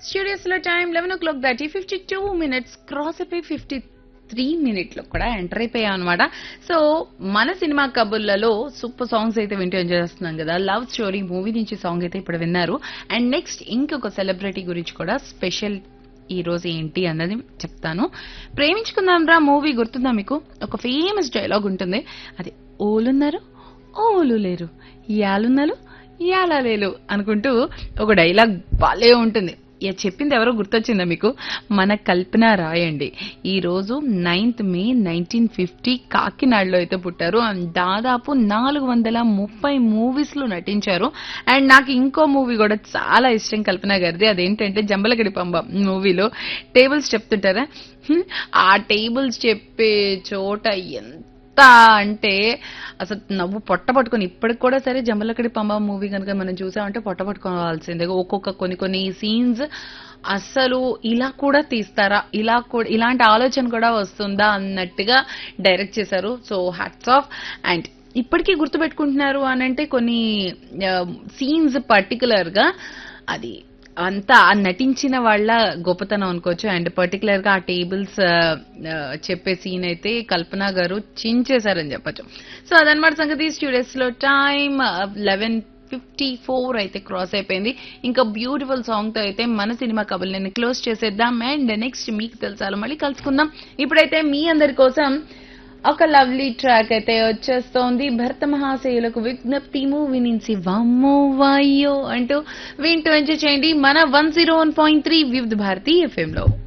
studios లో time eleven o'clock దాటి fifty two minutes cross అయిపోయి ఫిఫ్టీ త్రీ మినిట్ లో కూడా ఎంటర్ అయిపోయాం అనమాట సో మన సినిమా కబుర్లలో సూపర్ సాంగ్స్ అయితే వింటూ ఎంజాయ్ చేస్తున్నాం కదా లవ్ స్టోరీ మూవీ నుంచి సాంగ్ అయితే ఇప్పుడు విన్నారు అండ్ నెక్స్ట్ ఇంకొక సెలబ్రిటీ గురించి కూడా స్పెషల్ ఈ రోజు ఏంటి అన్నది చెప్తాను ప్రేమించుకుందాం రా మూవీ గుర్తుందా మీకు ఒక ఫేమస్ డైలాగ్ ఉంటుంది అది ఓలున్నారు ఓలు లేరు యాలున్నారు యాలా లేలు అనుకుంటూ ఒక డైలాగ్ భలే ఉంటుంది ఇక చెప్పింది ఎవరో గుర్తొచ్చిందా మీకు మన కల్పన రాయండి ఈ రోజు నైన్త్ మే నైన్టీన్ ఫిఫ్టీ కాకినాడలో అయితే పుట్టారు అండ్ దాదాపు నాలుగు వందల ముప్పై మూవీస్ లో నటించారు అండ్ నాకు ఇంకో మూవీ కూడా చాలా ఇష్టం కల్పన గారిది అదేంటంటే జంబలగడి పంబ మూవీలో టేబుల్స్ చెప్తుంటారా హ్మ్, ఆ టేబుల్స్ చెప్పే చోట ఎంత అంటే అసలు నవ్వు పొట్ట పట్టుకొని ఇప్పటికి కూడా సరే జంబలకడి పంబ మూవీ కనుక మనం చూసామంటే పొట్ట పట్టుకోవాల్సిందే ఒక్కొక్క కొన్ని కొన్ని సీన్స్ అసలు ఇలా కూడా తీస్తారా ఇలా కూడా ఇలాంటి ఆలోచన కూడా వస్తుందా అన్నట్టుగా డైరెక్ట్ చేశారు సో హ్యాట్స్ ఆఫ్ అండ్ ఇప్పటికీ గుర్తుపెట్టుకుంటున్నారు అని అంటే కొన్ని సీన్స్ పర్టికులర్ గా అది అంతా ఆ నటించిన వాళ్ళ గొప్పతనం అనుకోవచ్చు అండ్ పర్టికులర్ గా ఆ టేబుల్స్ చెప్పే సీన్ అయితే కల్పన గారు చించేశారని చెప్పొచ్చు సో అదనమాట సంగతి స్టూడియోస్ లో టైం లెవెన్ ఫిఫ్టీ ఫోర్ అయితే క్రాస్ అయిపోయింది ఇంకా బ్యూటిఫుల్ సాంగ్ తో అయితే మన సినిమా కబుల్ని క్లోజ్ చేసేద్దాం అండ్ నెక్స్ట్ మీకు తెలుసాలో మళ్ళీ కలుసుకుందాం ఇప్పుడైతే మీ అందరి కోసం ఒక లవ్లీ ట్రాక్ అయితే వచ్చేస్తోంది భరత మహాశయులకు విజ్ఞప్తి మూవీ నుంచి వమ్మో వాయ్యో అంటూ వింటూ ఎంజాయ్ చేయండి మన one zero one point three వివిధ భారతి ఎఫ్ఎం లో